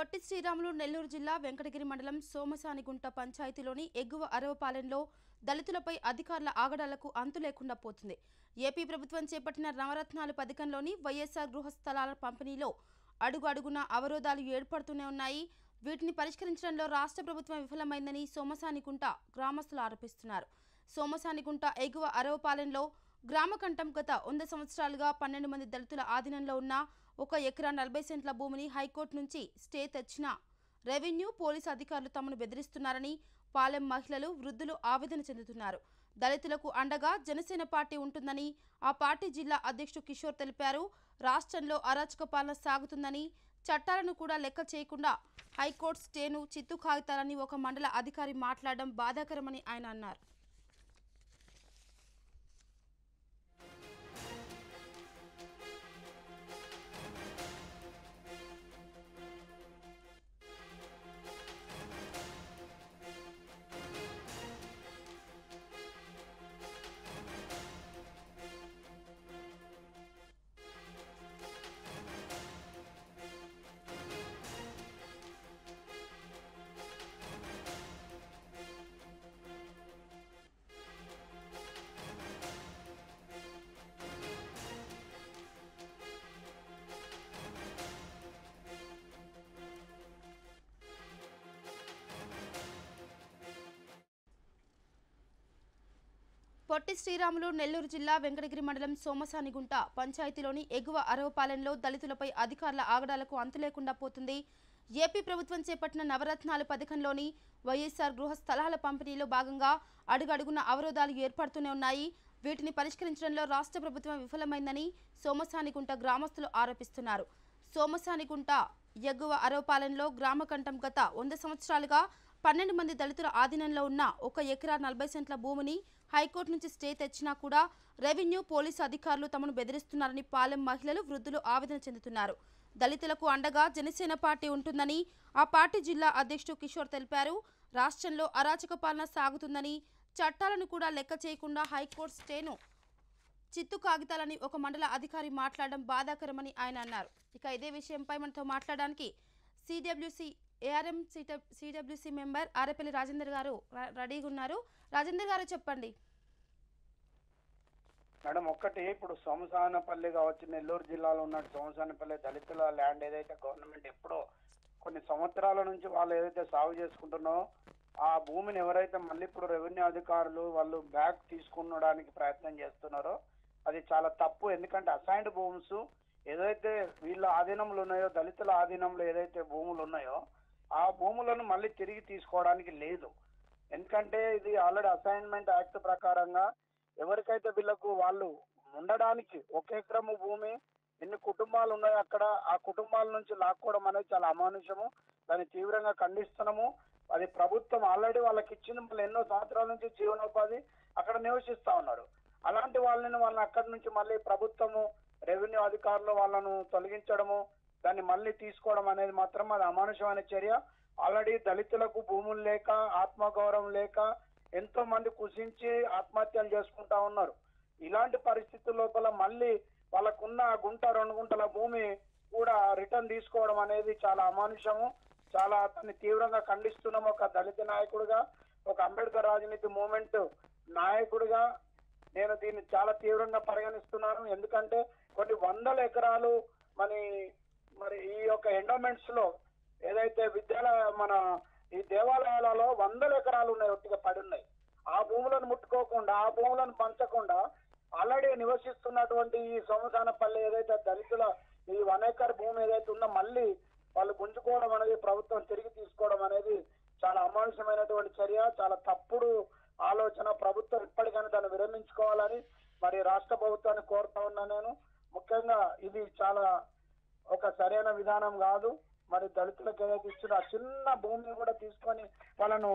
పొట్టి శ్రీరాములు నెల్లూరు జిల్లా వెంకటగిరి మండలం సోమసానిగుంట పంచాయతీలోని ఎగువ అరవపాలెంలో దళితులపై అధికారుల ఆగడాలకు అంతు లేకుండా పోతుంది ఏపీ ప్రభుత్వం చేపట్టిన నవరత్నాలు పథకంలోని వైఎస్ఆర్ గృహ స్థలాల పంపిణీలో అడుగు అడుగున అవరోధాలు ఏర్పడుతూనే ఉన్నాయి వీటిని పరిష్కరించడంలో రాష్ట్ర ప్రభుత్వం విఫలమైందని సోమసానిగుంట గ్రామస్తులు ఆరోపిస్తున్నారు సోమసానిగుంట ఎగువ అరవపాలెంలో గ్రామకంఠం గత వంద సంవత్సరాలుగా పన్నెండు మంది దళితుల ఆధీనంలో ఉన్న ఒక ఎకరా నలభై సెంట్ల భూమిని హైకోర్టు నుంచి స్టే తెచ్చిన రెవెన్యూ పోలీసు అధికారులు తమను బెదిరిస్తున్నారని పాలెం మహిళలు వృద్ధులు ఆవేదన చెందుతున్నారు దళితులకు అండగా జనసేన పార్టీ ఉంటుందని ఆ పార్టీ జిల్లా అధ్యక్షుడు కిషోర్ తెలిపారు రాష్ట్రంలో అరాచక పాలన సాగుతుందని చట్టాలను కూడా లెక్క చేయకుండా హైకోర్టు స్టేను చిత్తు కాగితాలని ఒక మండల అధికారి మాట్లాడడం బాధాకరమని ఆయన అన్నారు పొట్టి శ్రీరాములు నెల్లూరు జిల్లా వెంకటగిరి మండలం సోమసానిగుంట పంచాయతీలోని ఎగువ అరవపాలెంలో దళితులపై అధికారుల ఆగడాలకు అంతు లేకుండా పోతుంది ఏపీ ప్రభుత్వం చేపట్టిన నవరత్నాలు పథకంలోని వైఎస్ఆర్ గృహ స్థలాల పంపిణీలో భాగంగా అడుగడుగున అవరోధాలు ఏర్పడుతూనే ఉన్నాయి వీటిని పరిష్కరించడంలో రాష్ట్ర ప్రభుత్వం విఫలమైందని సోమసానిగుంట గ్రామస్తులు ఆరోపిస్తున్నారు సోమసానిగుంట ఎగువ అరవపాలెంలో గ్రామకంఠం గత వంద సంవత్సరాలుగా పన్నెండు మంది దళితుల ఆధీనంలో ఉన్న ఒక ఎకరా నలభై సెంట్ల భూమిని హైకోర్టు నుంచి స్టే తెచ్చినా కూడా రెవెన్యూ పోలీసు అధికారులు తమను బెదిరిస్తున్నారని పాలెం మహిళలు వృద్ధులు ఆవేదన చెందుతున్నారు దళితులకు అండగా జనసేన పార్టీ ఉంటుందని ఆ పార్టీ జిల్లా అధ్యక్షుడు కిషోర్ తెలిపారు రాష్ట్రంలో అరాచక పాలన సాగుతుందని చట్టాలను కూడా లెక్క చేయకుండా హైకోర్టు స్టేను చిత్తు కాగితాలని ఒక మండల అధికారి మాట్లాడడం బాధాకరమని ఆయన అన్నారు ఇక ఇదే విషయంపై మనతో మాట్లాడడానికి CWC ARM CWC member Arepalli Rajender గారు ర- రెడీగా ఉన్నారు రాజేందర్ గారు చెప్పండి మేడం ఒక్కటి ఇప్పుడు సోమసానపల్లి కావచ్చు నెల్లూరు జిల్లాలో ఉన్న సోమసానపల్లి దళితుల ల్యాండ్ ఏదైతే గవర్నమెంట్ ఎప్పుడో కొన్ని సంవత్సరాల నుంచి వాళ్ళు ఏదైతే సాగు చేసుకుంటున్నారో ఆ భూమిని ఎవరైతే మళ్ళీ ఇప్పుడు రెవెన్యూ అధికారులు వాళ్ళు బ్యాక్ తీసుకునడానికి ప్రయత్నం చేస్తున్నారో అది చాలా తప్పు ఎందుకంటే అసైన్డ్ భూమ్స్ ఏదైతే వీళ్ళ ఆధీనంలో ఉన్నాయో దళితుల ఆధీనంలో ఏదైతే భూములు ఉన్నాయో ఆ భూములను మళ్ళీ తిరిగి తీసుకోవడానికి లేదు ఎందుకంటే ఇది ఆల్రెడీ అసైన్మెంట్ యాక్ట్ ప్రకారంగా ఎవరికైతే వీళ్ళకు వాళ్ళు ఉండడానికి ఒక ఎకరము భూమి ఎన్ని కుటుంబాలు ఉన్నాయో అక్కడ ఆ కుటుంబాల నుంచి లాక్కోవడం అనేది చాలా అమానుషము దాన్ని తీవ్రంగా ఖండిస్తున్నాము అది ప్రభుత్వం ఆల్రెడీ వాళ్ళకి ఇచ్చింది మళ్ళీ ఎన్నో సంవత్సరాల నుంచి జీవనోపాధి అక్కడ నివసిస్తా ఉన్నారు అలాంటి వాళ్ళని వాళ్ళని అక్కడి నుంచి మళ్ళీ ప్రభుత్వము రెవెన్యూ అధికారులు వాళ్ళను తొలగించడము దాన్ని మళ్ళీ తీసుకోవడం అనేది మాత్రం అది అమానుషమైన చర్య ఆల్రెడీ దళితులకు భూములు లేక ఆత్మగౌరవం లేక ఎంతో మంది కుసించి ఆత్మహత్యలు చేసుకుంటా ఉన్నారు ఇలాంటి పరిస్థితుల లోపల మళ్ళీ వాళ్ళకున్న గుంట రెండు గుంటల భూమి కూడా రిటర్న్ తీసుకోవడం అనేది చాలా అమానుషము చాలా దాన్ని తీవ్రంగా ఖండిస్తున్నాం ఒక దళిత నాయకుడిగా ఒక అంబేద్కర్ రాజనీతి మూమెంట్ నాయకుడిగా నేను దీన్ని చాలా తీవ్రంగా పరిగణిస్తున్నాను ఎందుకంటే కొన్ని వందల ఎకరాలు మరి మరి ఈ యొక్క ఎండోమెంట్స్ లో ఏదైతే విద్యాలయ మన ఈ దేవాలయాలలో వందల ఎకరాలు ఉన్నాయి ఒట్టిగా పడి ఉన్నాయి ఆ భూములను ముట్టుకోకుండా ఆ భూములను పంచకుండా ఆల్రెడీ నివసిస్తున్నటువంటి ఈ సోమసానపల్లి ఏదైతే దళితుల ఈ వన్ ఎకర్ భూమి ఏదైతే ఉందో మళ్ళీ వాళ్ళు గుంజుకోవడం అనేది ప్రభుత్వం తిరిగి తీసుకోవడం అనేది చాలా అమానుషమైనటువంటి చర్య చాలా తప్పుడు ఆలోచన ప్రభుత్వం ఇప్పటికైనా దాన్ని విరమించుకోవాలని మరి రాష్ట్ర ప్రభుత్వాన్ని కోరుతా ఉన్నా నేను ముఖ్యంగా ఇది చాలా ఒక సరైన విధానం కాదు మరి దళితులకు ఏదైతే ఇచ్చిన ఆ చిన్న భూమిని కూడా తీసుకొని వాళ్ళను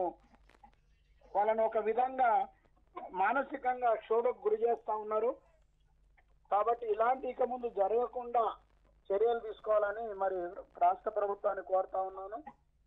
వాళ్ళను ఒక విధంగా మానసికంగా క్షోభకు గురి చేస్తా ఉన్నారు కాబట్టి ఇలాంటి ఇక ముందు జరగకుండా చర్యలు తీసుకోవాలని మరి రాష్ట్ర ప్రభుత్వాన్ని కోరుతా ఉన్నాను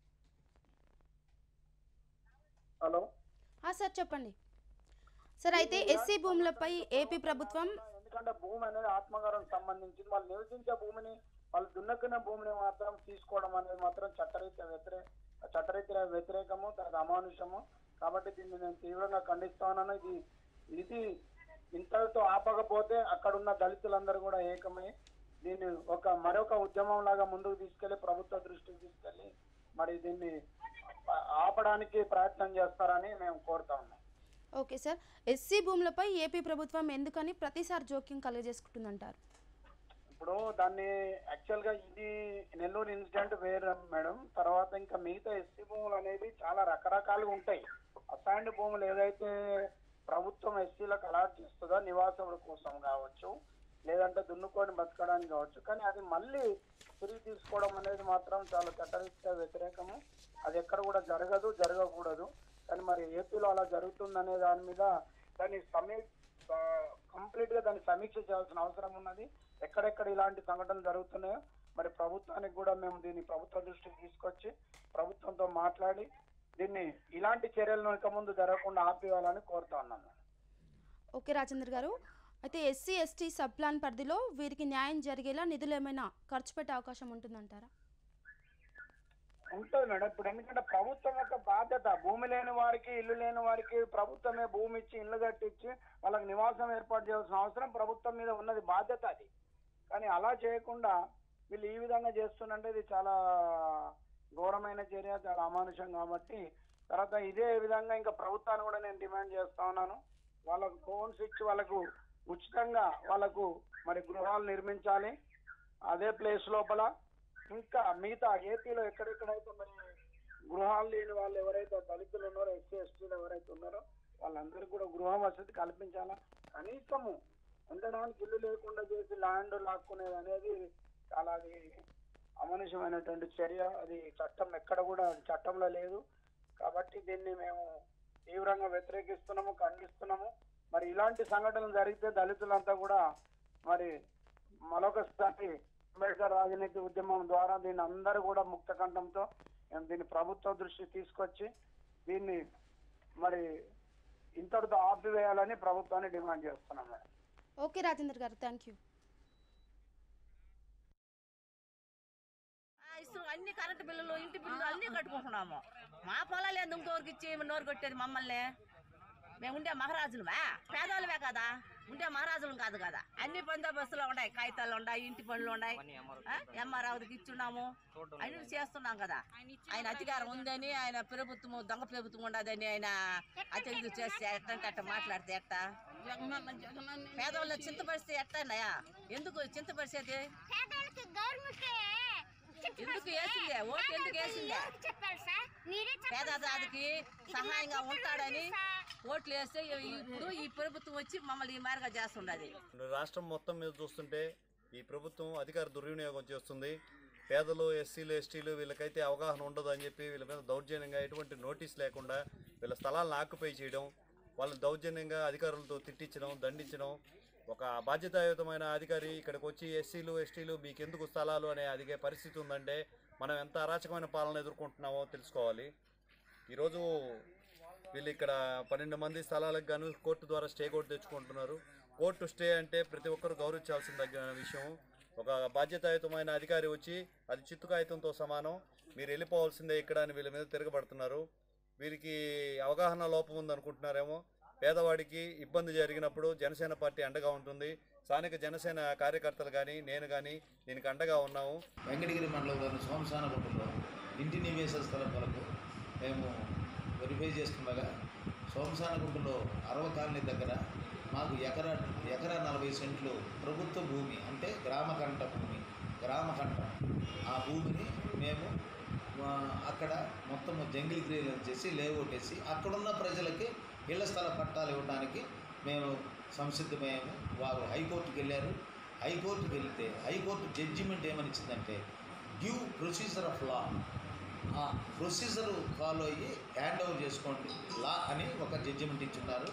హలో ఆ, సార్ చెప్పండి సార్ అయితే ఎస్సీ భూములపై ఏపీ ప్రభుత్వం ఎందుకంటే భూమి అనేది ఆత్మగౌరవం సంబంధించింది వాళ్ళు నివసించే భూమిని వాళ్ళు దున్నకున్న భూమిని మాత్రం తీసుకోవడం అనేది మాత్రం చట్టరీత్యా వ్యతిరేక చట్టరీత్యా వ్యతిరేకము తర్వాత అమానుషము కాబట్టి దీన్ని నేను తీవ్రంగా ఖండిస్తానని ఇది ఇది ఇంతటితో ఆపకపోతే అక్కడున్న దళితులందరూ కూడా ఏకమై దీన్ని ఒక మరొక ఉద్యమం లాగా ముందుకు తీసుకెళ్లి ప్రభుత్వ దృష్టికి తీసుకెళ్లి మరి దీన్ని ఆ- ఆపడానికి ప్రయత్నం చేస్తారని మేము కోరుతా ఉన్నాం ఓకే సార్ ఎస్సీ భూములపై ఏపీ ప్రభుత్వం ఎందుకని ప్రతిసారి జోక్యం కలుగజేసుకుంటుందంటారు ఇప్పుడు దాన్ని యాక్చువల్ గా ఇది నెల్లూరు ఇన్సిడెంట్ వేరు మేడం తర్వాత ఇంకా మిగతా ఎస్సీ భూములు అనేది చాలా రకరకాలుగా ఉంటాయి అసైన్డ్ భూములు ఏదైతే ప్రభుత్వం ఎస్సీలకు అలాట్ చేస్తుందో నివాసముల కోసం కావచ్చు లేదంటే దున్నుకొని బతకడానికి కావచ్చు కానీ అది మళ్ళీ తిరిగి తీసుకోవడం అనేది మాత్రం చాలా చట్టరీత్యా వ్యతిరేకము అది ఎక్కడ కూడా జరగదు జరగకూడదు కానీ మరి ఏపీలో అలా జరుగుతుందనే దాని మీద దాన్ని సమీ కంప్లీట్ గా దాన్ని సమీక్ష చేయాల్సిన అవసరం ఉన్నది ఎక్కడెక్కడ ఇలాంటి సంఘటనలు జరుగుతున్నాయో మరి ప్రభుత్వానికి కూడా మేము దీన్ని ప్రభుత్వ దృష్టికి తీసుకొచ్చి ప్రభుత్వంతో మాట్లాడి దీన్ని ఇలాంటి చర్యలను ఇక ముందు జరగకుండా ఆపేయాలని కోరుతా ఉన్నాను ఓకే రాజేంద్ర గారు అయితే ఎస్సీ ఎస్టీ సబ్ ప్లాన్ పరిధిలో వీరికి న్యాయం జరిగేలా నిధులు ఏమైనా ఖర్చు పెట్టే అవకాశం ఉంటుందంటారా ఉంటుంది మేడం ఇప్పుడు ఎందుకంటే ప్రభుత్వం యొక్క బాధ్యత భూమి లేని వారికి ఇల్లు లేని వారికి ప్రభుత్వమే భూమి ఇచ్చి ఇల్లు కట్టించి వాళ్ళకి నివాసం ఏర్పాటు చేయాల్సిన అవసరం ప్రభుత్వం మీద ఉన్నది బాధ్యత అది కానీ అలా చేయకుండా వీళ్ళు ఈ విధంగా చేస్తున్నంటే ఇది చాలా ఘోరమైన చర్య చాలా అమానుషం కాబట్టి తర్వాత ఇదే విధంగా ఇంకా ప్రభుత్వాన్ని కూడా నేను డిమాండ్ చేస్తా ఉన్నాను వాళ్ళకు ఫోన్స్ ఇచ్చి వాళ్ళకు ఉచితంగా వాళ్ళకు మరి గృహాలు నిర్మించాలి అదే ప్లేస్ లోపల ఇంకా మిగతా ఏపీలో ఎక్కడెక్కడైతే మరి గృహాలు లేని వాళ్ళు ఎవరైతే దళితులు ఉన్నారో ఎస్సీ ఎస్టీలు ఎవరైతే ఉన్నారో వాళ్ళందరికీ కూడా గృహ వసతి కల్పించాలా కనీసము ఉండడానికి ఇల్లు లేకుండా చేసి ల్యాండ్ లాక్కునేది అనేది చాలా అది అమానుషమైనటువంటి చర్య అది చట్టం ఎక్కడ కూడా అది చట్టంలో లేదు కాబట్టి దీన్ని మేము తీవ్రంగా వ్యతిరేకిస్తున్నాము ఖండిస్తున్నాము మరి ఇలాంటి సంఘటనలు జరిగితే దళితులంతా కూడా మరి మరొకసారి అంబేద్కర్ రాజనీతి ఉద్యమం ద్వారా దీన్ని అందరూ కూడా ముక్త కంఠంతో మేము దీన్ని ప్రభుత్వ దృష్టి తీసుకొచ్చి దీన్ని మరి ఇంతటితో ఆపివేయాలని ప్రభుత్వాన్ని డిమాండ్ చేస్తున్నాం మేడం ఓకే రాజేంద్ర గారు థ్యాంక్ యూ ఆ, ఇస్తు అన్ని కరెంటు బిల్లులు ఇంటి బిల్లులు అన్ని కట్టుకుంటున్నాము మా పొలాలు ఎందుకు ఇంకోరికి ఇచ్చి నోరు కొట్టేది మమ్మల్ని మేము ఉండే మహారాజులమే పేదవాళ్ళమే కదా ఉండే మహారాజులం కాదు కదా అన్ని బందోబస్తులు ఉన్నాయి కాగితాలు ఉన్నాయి ఇంటి పనులు ఉన్నాయి ఎంఆర్ఆవుకి ఇచ్చున్నాము అన్ని చేస్తున్నాం కదా ఆయన అధికారం ఉందని ఆయన ప్రభుత్వం దొంగ ప్రభుత్వం ఉండదని ఆయన అతిథి చేస్తే ఎట్టంటే అట్ట మాట్లాడితే ఎట్ట పేదవాళ్ళని చింతపరిస్తే ఎట్టన్నాయా ఎందుకు చింతపరిచేది పేదవాళ్ళకి గవర్నమెంట్ ఎందుకు వేసిందే ఓటు ఎందుకు వేసిందే చెప్పాలి సార్ మీరే పేదదానికి సహాయంగా ఉంటాడని ఓట్లు వేస్తే ఇప్పుడు ఈ ప్రభుత్వం వచ్చి మమ్మల్ని ఈ మారిగా చేస్తుండది రాష్ట్రం మొత్తం మీద చూస్తుంటే ఈ ప్రభుత్వం అధికార దుర్వినియోగం చేస్తుంది పేదలు ఎస్సీలు ఎస్టీలు వీళ్ళకైతే అవగాహన ఉండదు అని చెప్పి వీళ్ళ మీద దౌర్జన్యంగా ఎటువంటి నోటీస్ లేకుండా వీళ్ళ స్థలాలను ఆక్యుపై చేయడం వాళ్ళని దౌర్జన్యంగా అధికారులతో తిట్టించడం దండించడం ఒక బాధ్యతాయుతమైన అధికారి ఇక్కడికి వచ్చి ఎస్సీలు ఎస్టీలు మీకు ఎందుకు స్థలాలు అనే అడిగే పరిస్థితి ఉందంటే మనం ఎంత అరాచకమైన పాలన ఎదుర్కొంటున్నామో తెలుసుకోవాలి ఈరోజు వీళ్ళు ఇక్కడ పన్నెండు మంది స్థలాలకు గాను కోర్టు ద్వారా స్టే కూడా తెచ్చుకుంటున్నారు కోర్టు స్టే అంటే ప్రతి ఒక్కరు గౌరవించాల్సిన దగ్గర విషయం ఒక బాధ్యతాయుతమైన అధికారి వచ్చి అది చిత్తు కాగితంతో సమానం మీరు వెళ్ళిపోవాల్సిందే ఇక్కడ అని వీళ్ళ మీద తిరగబడుతున్నారు వీరికి అవగాహన లోపం ఉందనుకుంటున్నారేమో పేదవాడికి ఇబ్బంది జరిగినప్పుడు జనసేన పార్టీ అండగా ఉంటుంది స్థానిక జనసేన కార్యకర్తలు కానీ నేను కానీ దీనికి అండగా ఉన్నాము వెంకటగిరి మండలంలోని సోమసానగుంటలో ఇంటి నివేశ స్థలం కొరకు మేము వెరిఫై చేస్తుండగా సోమసానగుంటలో అరవ కాలనీ దగ్గర మాకు ఎకరా ఎకరా నలభై సెంట్లు ప్రభుత్వ భూమి అంటే గ్రామకంఠ భూమి గ్రామకంఠ ఆ భూమిని మేము ఆ, అక్కడ మొత్తం జంగిల్ క్రియలు చేసి లేఅవుట్ వేసి అక్కడున్న ప్రజలకి ఇళ్ల స్థల పట్టాలు ఇవ్వడానికి మేము సంసిద్ధమయ్యాము వారు హైకోర్టుకి వెళ్ళారు హైకోర్టుకి వెళ్తే హైకోర్టు జడ్జిమెంట్ ఏమని ఇచ్చిందంటే డ్యూ ప్రొసీజర్ ఆఫ్ లా ఆ ప్రొసీజర్ ఫాలో అయ్యి హ్యాండ్ ఓవర్ చేసుకోండి లా అని ఒక జడ్జిమెంట్ ఇచ్చున్నారు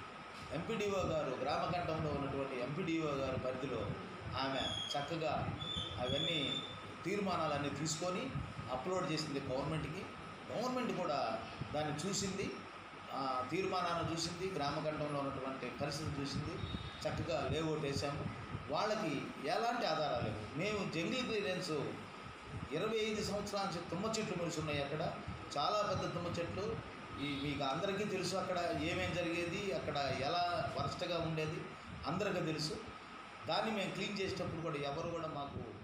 ఎంపీడీఓ గారు గ్రామకంఠంలో ఉన్నటువంటి ఎంపీడీఓ గారి పరిధిలో ఆమె చక్కగా అవన్నీ తీర్మానాలన్నీ తీసుకొని అప్లోడ్ చేసింది గవర్నమెంట్కి గవర్నమెంట్ కూడా దాన్ని చూసింది ఆ తీర్మానాన్ని చూసింది గ్రామకంఠంలో ఉన్నటువంటి పరిస్థితి చూసింది చక్కగా లేఅవుట్ వేసాము వాళ్ళకి ఎలాంటి ఆధారాలు లేవు మేము జంగిల్ క్లియరెన్స్ ఇరవై ఐదు సంవత్సరాల నుంచి తుమ్మ చెట్లు మొలిసి ఉన్నాయి అక్కడ చాలా పెద్ద తుమ్మ చెట్లు ఈ మీకు అందరికీ తెలుసు అక్కడ ఏమేం జరిగేది అక్కడ ఎలా వరస్ట్గా ఉండేది అందరికీ తెలుసు దాన్ని మేము క్లీన్ చేసేటప్పుడు కూడా ఎవరు కూడా మాకు